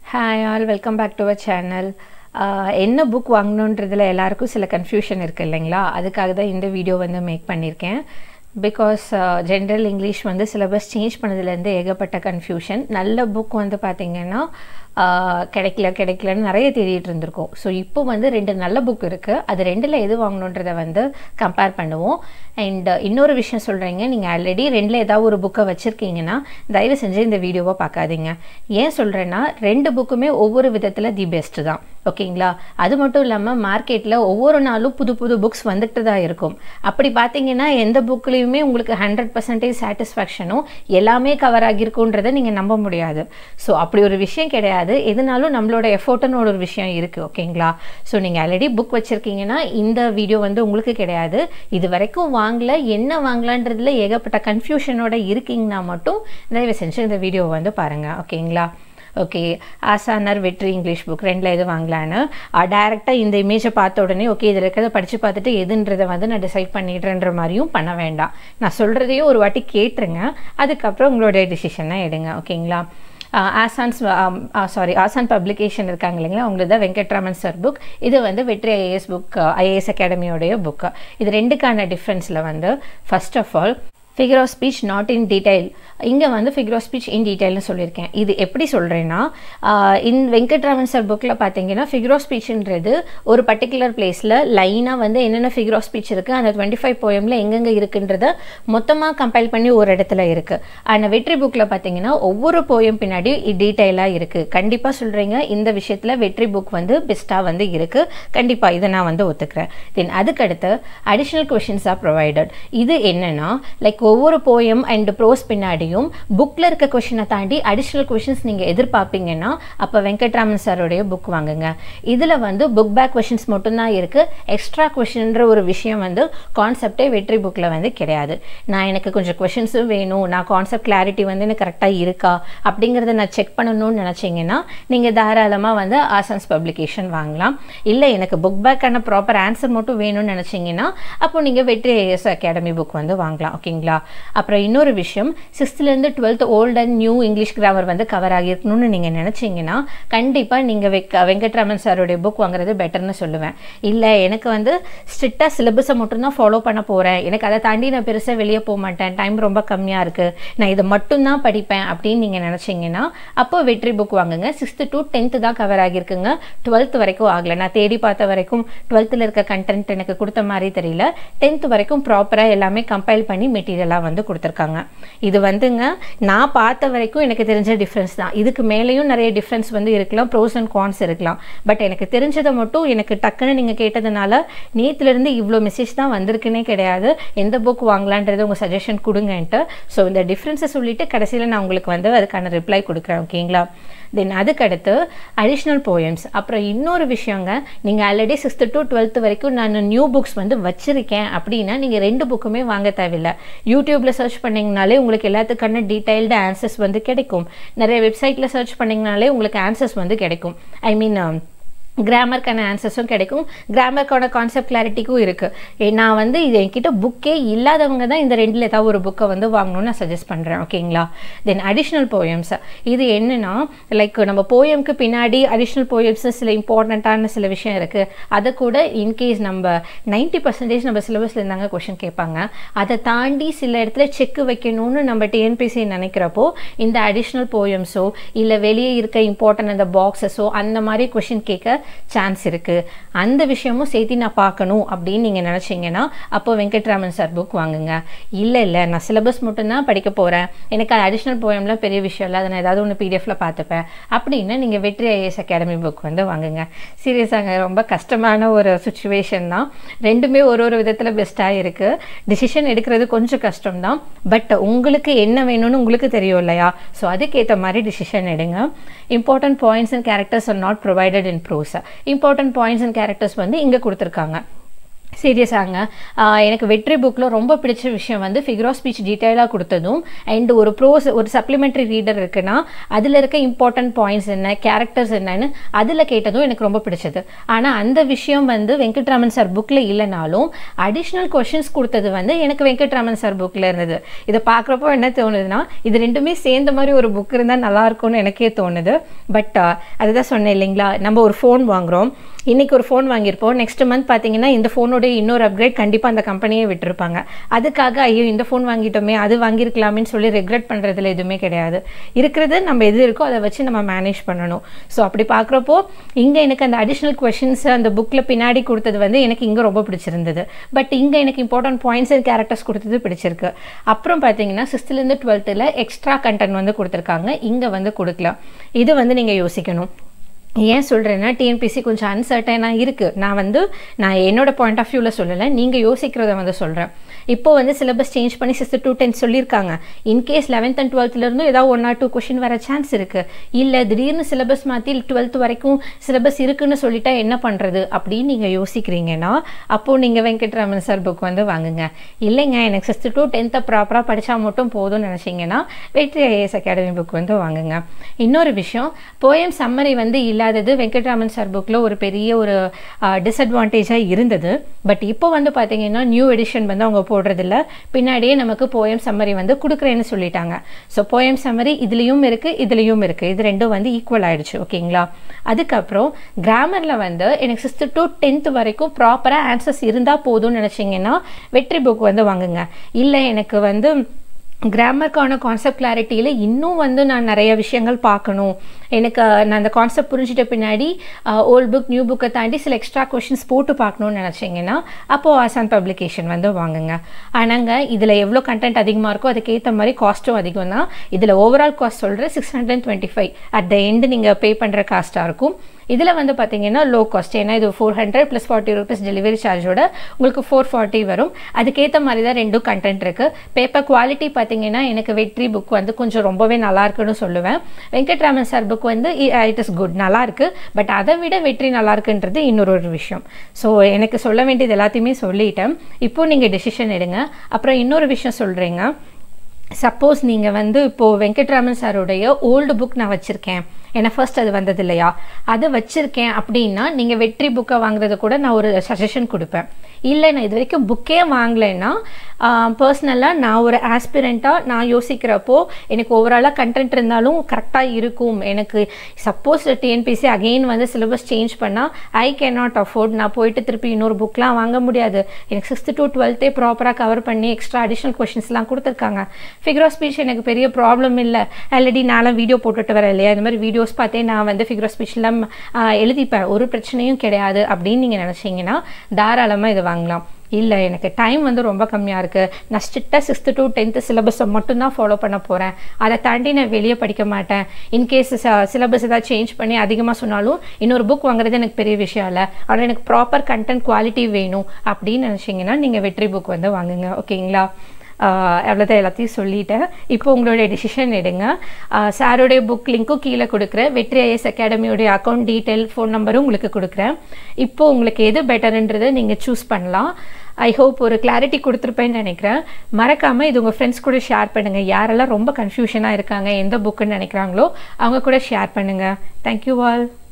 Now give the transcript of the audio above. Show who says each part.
Speaker 1: hi all welcome back to our channel என்ன book வாங்கணுன்றதுல எல்லாருக்கும் சில கன்ஃபியூஷன் இருக்குது இல்லைங்களா அதுக்காக தான் இந்த வீடியோ வந்து மேக் பண்ணியிருக்கேன் பிகாஸ் ஜென்ரல் இங்கிலீஷ் வந்து சிலபஸ் சேஞ்ச் பண்ணதுலேருந்து ஏகப்பட்ட கன்ஃபியூஷன் நல்ல புக் வந்து பார்த்திங்கன்னா கிடைக்கல கிடைக்கலன்னு நிறைய தேடிட்டு இருந்திருக்கோம் ஸோ இப்போ வந்து ரெண்டு நல்ல புக் இருக்குது அது ரெண்டில் எது வாங்கணுன்றதை வந்து கம்பேர் பண்ணுவோம் அண்ட் இன்னொரு விஷயம் சொல்கிறீங்க நீங்கள் ஆல்ரெடி ரெண்டில் ஏதாவது ஒரு புக்கை வச்சுருக்கீங்கன்னா தயவு செஞ்சு இந்த வீடியோவை பார்க்காதீங்க ஏன் சொல்கிறேன்னா ரெண்டு புக்குமே ஒவ்வொரு விதத்தில் தி பெஸ்ட்டு தான் ஓகேங்களா அது மட்டும் இல்லாமல் மார்க்கெட்டில் ஒவ்வொரு நாளும் புது புது புக்ஸ் வந்துட்டு தான் இருக்கும் அப்படி பார்த்தீங்கன்னா எந்த புக்லேயுமே உங்களுக்கு ஹண்ட்ரட் பர்சன்டேஜ் சாட்டிஸ்ஃபேக்ஷனும் எல்லாமே கவர் ஆகியிருக்குன்றதை நீங்கள் நம்ப முடியாது ஸோ அப்படி ஒரு விஷயம் கிடையாது எதுனாலும் நம்மளோட எஃபோர்ட்டுன்னு ஒரு விஷயம் இருக்குது ஓகேங்களா ஸோ நீங்கள் ஆல்ரெடி புக் வச்சுருக்கீங்கன்னா இந்த வீடியோ வந்து உங்களுக்கு கிடையாது இது வரைக்கும் வாங்கல என்ன வாங்கலான்றதுல ஏகப்பட்ட கன்ஃபியூஷனோட இருக்கீங்கன்னா மட்டும் தயவு செஞ்சு இந்த வீடியோ வந்து பாருங்கள் ஓகேங்களா ஓகே ஆசானர் வெற்றி இங்கிலீஷ் புக் ரெண்டில் எது வாங்கலான்னு டேரெக்டாக இந்த இமேஜை பார்த்த உடனே ஓகே இதில் இருக்கிறத படித்து பார்த்துட்டு எதுன்றதை வந்து நான் டிசைட் பண்ணிடுறேன்ற மாதிரியும் பண்ண வேண்டாம் நான் சொல்கிறதையும் ஒரு வாட்டி கேட்டுருங்க அதுக்கப்புறம் உங்களுடைய டிசிஷனை எடுங்க ஓகேங்களா ஆசான்ஸ் சாரி ஆசான் பப்ளிகேஷன் இருக்காங்க இல்லைங்களா அவங்களுக்கு தான் வெங்கட்ராமன் சார் புக் இது வந்து வெற்றி ஐஏஎஸ் புக் ஐஏஎஸ் அகாடமியோடைய புக்கு இது ரெண்டுக்கான டிஃப்ரென்ஸில் வந்து first of all figure of speech not in detail இங்கே வந்து ஃபிகர் ஆஃப் ஸ்பீச் இன் டீடைல்னு சொல்லியிருக்கேன் இது எப்படி சொல்கிறேன்னா இன் வெங்கட்ராமன் சார் புக்கில் பார்த்தீங்கன்னா ஃபிகர் ஆஃப் ஸ்பீச்ன்றது ஒரு பர்டிகுலர் பிளேஸில் லைனாக வந்து என்னென்ன ஃபிகர் ஆஃப் ஸ்பீச் இருக்குது அந்த டுவெண்ட்டி ஃபைவ் போயமில் எங்கெங்கே இருக்குன்றத மொத்தமாக கம்பைல் பண்ணி ஒரு இடத்துல இருக்குது ஆனால் வெற்றி புக்கில் பார்த்தீங்கன்னா ஒவ்வொரு போயம் பின்னாடி டீட்டெயிலாக இருக்குது கண்டிப்பாக சொல்கிறீங்க இந்த விஷயத்தில் வெற்றி புக் வந்து பெஸ்ட்டாக வந்து இருக்குது கண்டிப்பாக இதை நான் வந்து ஒத்துக்கிறேன் தென் அதுக்கடுத்து அடிஷ்னல் கொஷின்ஸ் ஆர் ப்ரொவைடட் இது என்னென்னா லைக் ஒவ்வொரு போயம் அண்ட் ப்ரோஸ் பின்னாடியும் புக்கில் இருக்க கொஷினை தாண்டி அடிஷ்னல் கொஷின்ஸ் நீங்கள் எதிர்பார்ப்பீங்கன்னா அப்போ வெங்கட்ராமன் சாரோடைய புக் வாங்குங்க இதில் வந்து புக் பேக் கொஷின்ஸ் மட்டும்தான் இருக்குது எக்ஸ்ட்ரா கொஷின்ற ஒரு விஷயம் வந்து கான்செப்டே வெற்றி புக்கில் வந்து கிடையாது நான் எனக்கு கொஞ்சம் கொஷின்ஸும் வேணும் நான் கான்செப்ட் கிளாரிட்டி வந்து எனக்கு கரெக்டாக இருக்கா அப்படிங்கிறத நான் செக் பண்ணணும்னு நினச்சிங்கன்னா நீங்கள் தாராளமாக வந்து ஆசன்ஸ் பப்ளிகேஷன் வாங்கலாம் இல்லை எனக்கு புக் பேக்கான ப்ராப்பர் ஆன்சர் மட்டும் வேணும்னு நினச்சிங்கன்னா அப்போ நீங்கள் வெற்றி ஏஎஸ் அகாடமி புக் வந்து வாங்கலாம் ஓகேங்களா அப்புறம் இன்னொரு விஷயம் சிக்ஸ்த்லேருந்து twelfth old and new English grammar வந்து கவர் ஆகியிருக்கணும்னு நீங்கள் நினச்சிங்கன்னா கண்டிப்பாக நீங்கள் வெக்க வெங்கட்ராமன் சாருடைய புக் வாங்குறது பெட்டர்னு சொல்லுவேன் இல்லை எனக்கு வந்து ஸ்ட்ரிக்டாக சிலபஸை மட்டும்தான் ஃபாலோ பண்ண போகிறேன் எனக்கு அதை தாண்டி நான் பெருசாக வெளியே போக மாட்டேன் டைம் ரொம்ப கம்மியாக இருக்குது நான் இதை மட்டும்தான் படிப்பேன் அப்படின்னு நீங்கள் நினச்சிங்கன்னா அப்போ வெற்றி புக் வாங்குங்க சிக்ஸ்த்து டு டென்த்து தான் கவர் ஆகியிருக்குங்க டுவெல்த் வரைக்கும் ஆகலை நான் தேடி பார்த்த வரைக்கும் டுவெல்த்தில் இருக்க கண்டென்ட் எனக்கு கொடுத்த மாதிரி தெரியல டென்த் வரைக்கும் ப்ராப்பராக எல்லாமே கம்பைல் பண்ணி மெட்டீரியலாக வந்து கொடுத்துருக்காங்க இது வந்துங்க நான் பார்த்த வரைக்கும் எனக்கு தெரிஞ்ச டிஃப்ரென்ஸ் தான் இதுக்கு மேலேயும் நிறைய டிஃப்ரென்ஸ் வந்து இருக்கலாம் ப்ரோஸ் அண்ட் கான்ஸ் இருக்கலாம் பட் எனக்கு தெரிஞ்சதை மட்டும் எனக்கு டக்குன்னு நீங்கள் கேட்டதுனால நேற்றுலேருந்து இவ்வளோ மெசேஜ் தான் வந்திருக்குன்னே கிடையாது எந்த புக் வாங்கலான்றது உங்கள் சஜஷன் கொடுங்கன்ட்டு ஸோ இந்த டிஃப்ரென்ஸை சொல்லிவிட்டு கடைசியில் நான் உங்களுக்கு வந்து அதுக்கான ரிப்ளை கொடுக்குறேன் ஓகேங்களா தென் அதுக்கடுத்து அடிஷ்னல் போயம்ஸ் அப்புறம் இன்னொரு விஷயங்க நீங்கள் ஆல்ரெடி சிக்ஸ்த்து டு டுவெல்த்து வரைக்கும் நான் நியூ புக்ஸ் வந்து வச்சுருக்கேன் அப்படின்னா நீங்கள் ரெண்டு புக்குமே வாங்க தேவையில்லை யூடியூப்பில் சர்ச் பண்ணிங்கனாலே உங்களுக்கு எல்லாத்துக்கான டீட்டெயில்டு ஆன்சர்ஸ் வந்து கிடைக்கும் நிறைய வெப்சைட்டில் சர்ச் பண்ணிங்கனாலே உங்களுக்கு ஆன்சர்ஸ் வந்து கிடைக்கும் ஐ மீன் கிராமருக்கான ஆன்சர்ஸும் கிடைக்கும் கிராமருக்கான கான்செப்ட் கிளாரிட்டிக்கும் இருக்குது நான் வந்து இது என்கிட்ட புக்கே இல்லாதவங்க தான் இந்த ரெண்டில் ஏதாவது ஒரு புக்கை வந்து வாங்கணும்னு நான் சஜஸ்ட் பண்ணுறேன் ஓகேங்களா தென் அடிஷ்னல் போயம்ஸ் இது என்னென்னா லைக் நம்ம போயம்க்கு பின்னாடி அடிஷ்னல் போயம்ஸ் சில இம்பார்ட்டண்ட்டான சில விஷயம் இருக்குது அதை கூட இன்கேஸ் நம்ம நைன்ட்டி பர்சன்டேஜ் நம்ம சிலபஸில் இருந்தாங்க கொஷின் கேட்பாங்க அதை தாண்டி சில இடத்துல செக் வைக்கணும்னு நம்ம டிஎன்பிசி நினைக்கிறப்போ இந்த அடிஷ்னல் போயம்ஸோ இல்லை வெளியே இருக்க இம்பார்ட்டன்ட் அந்த பாக்ஸஸோ அந்த மாதிரி கொஷின் கேட்க சான்ஸ் இருக்குது அந்த விஷயமும் சேர்த்து நான் பார்க்கணும் அப்படின்னு நீங்கள் நினச்சிங்கன்னா அப்போ வெங்கட்ராமன் சார் புக் வாங்குங்க இல்லை இல்லை நான் சிலபஸ் மட்டும்தான் படிக்க போகிறேன் எனக்கு அது அடிஷ்னல் போயம்லாம் பெரிய விஷயம் இல்லை அதை நான் ஏதாவது ஒன்று பிடிஎஃப்ல பார்த்துப்பேன் அப்படின்னா நீங்கள் வெற்றி ஐஏஎஸ் அகாடமி புக் வந்து வாங்குங்க சீரியஸாங்க ரொம்ப கஷ்டமான ஒரு சுச்சுவேஷன் தான் ரெண்டுமே ஒரு ஒரு விதத்தில் பெஸ்ட்டாக இருக்குது டிசிஷன் எடுக்கிறது கொஞ்சம் கஷ்டம் தான் பட் உங்களுக்கு என்ன வேணும்னு உங்களுக்கு தெரியும் இல்லையா ஸோ அதுக்கேற்ற மாதிரி டிசிஷன் எடுங்க important points and characters are not provided in prose important points and characters வந்து இங்கே கொடுத்துருக்காங்க சீரியஸாங்க ஆஹ் எனக்கு வெற்றி புக்கில் ரொம்ப பிடிச்ச விஷயம் வந்து ஃபிகர் ஆஃப் ஸ்பீச் டீட்டெயிலாக கொடுத்ததும் அண்ட் ஒரு ப்ரோஸ் ஒரு சப்ளிமெண்ட்ரி ரீடர் இருக்குன்னா அதில் இருக்க இம்பார்ட்டன்ட் பாயிண்ட்ஸ் என்ன கேரக்டர்ஸ் என்னன்னு அதில் கேட்டதும் எனக்கு ரொம்ப பிடிச்சது ஆனால் அந்த விஷயம் வந்து வெங்கட்ராமன் சார் புக்கில் இல்லைனாலும் அடிஷ்னல் கொஷின்ஸ் கொடுத்தது வந்து எனக்கு வெங்கட்ராமன் சார் புக்கில் இருந்தது இதை பார்க்குறப்போ என்ன தோணுதுன்னா இது ரெண்டுமே சேர்ந்த மாதிரி ஒரு புக் இருந்தால் நல்லா இருக்கும்னு எனக்கே தோணுது பட் அதுதான் சொன்னேன் இல்லைங்களா நம்ம ஒரு ஃபோன் வாங்குகிறோம் இன்னைக்கு ஒரு ஃபோன் வாங்கியிருப்போம் நெக்ஸ்ட் மந்த் பார்த்தீங்கன்னா இந்த ஃபோனோட இன்னொரு அப்கிரேட் கண்டிப்பாக அந்த கம்பெனியே விட்டுருப்பாங்க அதுக்காக ஐயோ இந்த ஃபோன் வாங்கிட்டோமே அது வாங்கியிருக்கலாமேன்னு சொல்லி ரெக்ரெட் பண்ணுறதுல எதுவுமே கிடையாது இருக்கிறது நம்ம எது இருக்கோ அதை வச்சு நம்ம மேனேஜ் பண்ணணும் ஸோ அப்படி பார்க்குறப்போ இங்கே எனக்கு அந்த அடிஷ்னல் கொஷின்ஸ் அந்த புக்கில் பின்னாடி கொடுத்தது வந்து எனக்கு இங்கே ரொம்ப பிடிச்சிருந்தது பட் இங்கே எனக்கு இம்பார்ட்டன்ட் பாயிண்ட்ஸ் அண்ட் கேரக்டர்ஸ் கொடுத்தது பிடிச்சிருக்கு அப்புறம் பார்த்தீங்கன்னா சிக்ஸ்த்துலேருந்து டுவெல்த்தில் எக்ஸ்ட்ரா கண்டென்ட் வந்து கொடுத்துருக்காங்க இங்கே வந்து கொடுக்கலாம் இது வந்து நீங்கள் யோசிக்கணும் ஏன் சொல்கிறேன்னா டிஎன்பிசி கொஞ்சம் அன்சர்டனாக இருக்குது நான் வந்து நான் என்னோட பாயிண்ட் ஆஃப் வியூவில் சொல்லலை நீங்கள் யோசிக்கிறத வந்து சொல்கிறேன் இப்போ வந்து சிலபஸ் சேஞ்ச் பண்ணி சிக்ஸ்த்து டூ டென்த் சொல்லியிருக்காங்க இன்கேஸ் லெவன்த் அண்ட் டுவெல்த்லேருந்தும் ஏதாவது ஒன் ஆர் டூ கொஷின் வர சான்ஸ் இருக்குது இல்லை திடீர்னு சிலபஸ் மாற்றி டுவெல்த் வரைக்கும் சிலபஸ் இருக்குன்னு சொல்லிட்டா என்ன பண்ணுறது அப்படின்னு நீங்கள் யோசிக்கிறீங்கன்னா அப்போது நீங்கள் வெங்கட்ராமன் சார் புக் வந்து வாங்குங்க இல்லைங்க எனக்கு சிக்ஸ்த்து டூ டென்த்தை ப்ராப்பராக படித்தா மட்டும் போதும்னு நினச்சிங்கன்னா வெற்றி ஐஏஎஸ் அகாடமி புக் வந்து வாங்குங்க இன்னொரு விஷயம் போயம் சம்மரி வந்து இல்லாதது வெங்கட்ராமன் சார் புக்கில் ஒரு பெரிய ஒரு டிஸ்அட்வான்டேஜாக இருந்தது பட் இப்போ வந்து பார்த்தீங்கன்னா நியூ எடிஷன் வந்து அவங்க போடுறதில்ல பின்னாடியே நமக்கு போயம் சம்மரி வந்து கொடுக்குறேன்னு சொல்லிட்டாங்க ஸோ போயம் சம்மரி இதுலேயும் இருக்குது இதுலேயும் இருக்குது இது ரெண்டும் வந்து ஈக்குவல் ஆயிடுச்சு ஓகேங்களா அதுக்கப்புறம் கிராமரில் வந்து எனக்கு சிக்ஸ்த்து டு டென்த் வரைக்கும் ப்ராப்பராக ஆன்சர்ஸ் இருந்தால் போதும்னு நினச்சிங்கன்னா வெற்றி புக் வந்து வாங்குங்க இல்லை எனக்கு வந்து கிராமருக்கான கான்செப்ட் கிளாரிட்டியில் இன்னும் வந்து நான் நிறைய விஷயங்கள் பார்க்கணும் எனக்கு நான் அந்த கான்செப்ட் புரிஞ்சிட்ட பின்னாடி ஓல்ட் புக் நியூ புக்கை தாண்டி சில எக்ஸ்ட்ரா கொஷின்ஸ் போட்டு பார்க்கணுன்னு நினச்சிங்கன்னா அப்போது ஆசான் பப்ளிகேஷன் வந்து வாங்குங்க ஆனாங்க இதில் எவ்வளோ கண்டென்ட் அதிகமாக இருக்கோ அதுக்கேற்ற மாதிரி காஸ்ட்டும் அதிகம் தான் இதில் ஓவரால் காஸ்ட் சொல்கிற six hundred twenty five at the end நீங்கள் பே பண்ணுற காஸ்ட்டாக இருக்கும் இதில் வந்து பார்த்தீங்கன்னா லோ காஸ்ட் ஏன்னா இது four hundred plus forty rupees delivery சார்ஜோட உங்களுக்கு ஃபோர் ஃபார்ட்டி வரும் அதுக்கேற்ற மாதிரி தான் ரெண்டும் கண்டென்ட் இருக்குது பேப்பர் குவாலிட்டி பார்த்தீங்கன்னா எனக்கு வெற்றி புக் வந்து கொஞ்சம் ரொம்பவே நல்லா இருக்குன்னு சொல்லுவேன் வெங்கட்ராமன் சார் புக் வந்து இட் இஸ் குட் நல்லா இருக்கு பட் அதை விட வெற்றி நல்லா இருக்குன்றது இன்னொரு ஒரு விஷயம் ஸோ எனக்கு சொல்ல வேண்டியது எல்லாத்தையுமே சொல்லிட்டேன் இப்போ நீங்கள் டெசிஷன் எடுங்க அப்புறம் இன்னொரு விஷயம் சொல்கிறீங்க சப்போஸ் நீங்கள் வந்து இப்போது வெங்கட்ராமன் சாருடைய ஓல்டு புக் நான் வச்சுருக்கேன் ஏன்னா ஃபர்ஸ்ட் அது வந்தது இல்லையா அதை வச்சுருக்கேன் அப்படின்னா நீங்கள் வெற்றி புக்கை வாங்குறது கூட நான் ஒரு சஜஷன் கொடுப்பேன் இல்லை நான் இது வரைக்கும் புக்கே வாங்கலைன்னா பர்சனலாக நான் ஒரு ஆஸ்பிரண்ட்டாக நான் யோசிக்கிறப்போ எனக்கு ஓவராலாக கண்டென்ட் இருந்தாலும் கரெக்டாக இருக்கும் எனக்கு சப்போஸ் டிஎன்பிசி அகெயின் வந்து சிலபஸ் சேஞ்ச் பண்ணால் ஐ கேன் நாட் அஃபோர்ட் நான் போயிட்டு திருப்பி இன்னொரு புக்லாம் வாங்க முடியாது எனக்கு சிக்ஸ்த்து டு டுவெல்த்தே ப்ராப்பராக கவர் பண்ணி எக்ஸ்ட்ரா அடிஷ்னல் கொஷின்ஸ்லாம் கொடுத்துருக்காங்க ஃபிகர் ஆஃப் ஸ்பீச் எனக்கு பெரிய ப்ராப்ளம் இல்லை ஆல்ரெடி நான்லாம் வீடியோ போட்டுட்டு வரேன் இல்லையா இந்த மாதிரி வீடியோஸ் பார்த்தே நான் வந்து ஃபிகர் ஆஃப் ஸ்பீச்லாம் எழுதிப்பேன் ஒரு பிரச்சனையும் கிடையாது அப்படின்னு நீங்கள் நினச்சிங்கன்னா தாராளமாக இது வாங்கலாம் இல்லை எனக்கு டைம் வந்து ரொம்ப கம்மியாக இருக்குது நான் ஸ்ட்ரிக்டாக சிக்ஸ்த்து டு டென்த்து சிலபஸை மட்டும்தான் ஃபாலோ பண்ண போகிறேன் அதை தாண்டி நான் வெளியே படிக்க மாட்டேன் இன்கேஸ் சிலபஸ் ஏதாவது சேஞ்ச் பண்ணி அதிகமாக சொன்னாலும் இன்னொரு புக் வாங்குறது எனக்கு பெரிய விஷயம் இல்லை ஆனால் எனக்கு ப்ராப்பர் கண்டென்ட் குவாலிட்டி வேணும் அப்படின்னு நினச்சிங்கன்னா நீங்கள் வெற்றி புக் வந்து வாங்குங்க ஓகேங்களா அவ்வளோதான் எல்லாத்தையும் சொல்லிட்டேன் இப்போ உங்களுடைய டிசிஷன் எடுங்க சாரோடைய புக் லிங்க்கும் கீழே கொடுக்குறேன் வெற்றி ஐஎஸ் அகாடமியோடைய அக்கௌண்ட் டீட்டெயில் ஃபோன் நம்பரும் உங்களுக்கு கொடுக்குறேன் இப்போ உங்களுக்கு எது பெட்டர்ன்றதை நீங்கள் சூஸ் பண்ணலாம் ஐ ஹோப் ஒரு கிளாரிட்டி கொடுத்துருப்பேன்னு நினைக்கிறேன் மறக்காமல் இது உங்கள் ஃப்ரெண்ட்ஸ் கூட ஷேர் பண்ணுங்கள் யாரெல்லாம் ரொம்ப கன்ஃபியூஷனாக இருக்காங்க எந்த புக்குன்னு நினைக்கிறாங்களோ அவங்க கூட ஷேர் பண்ணுங்கள் தேங்க்யூ ஆல்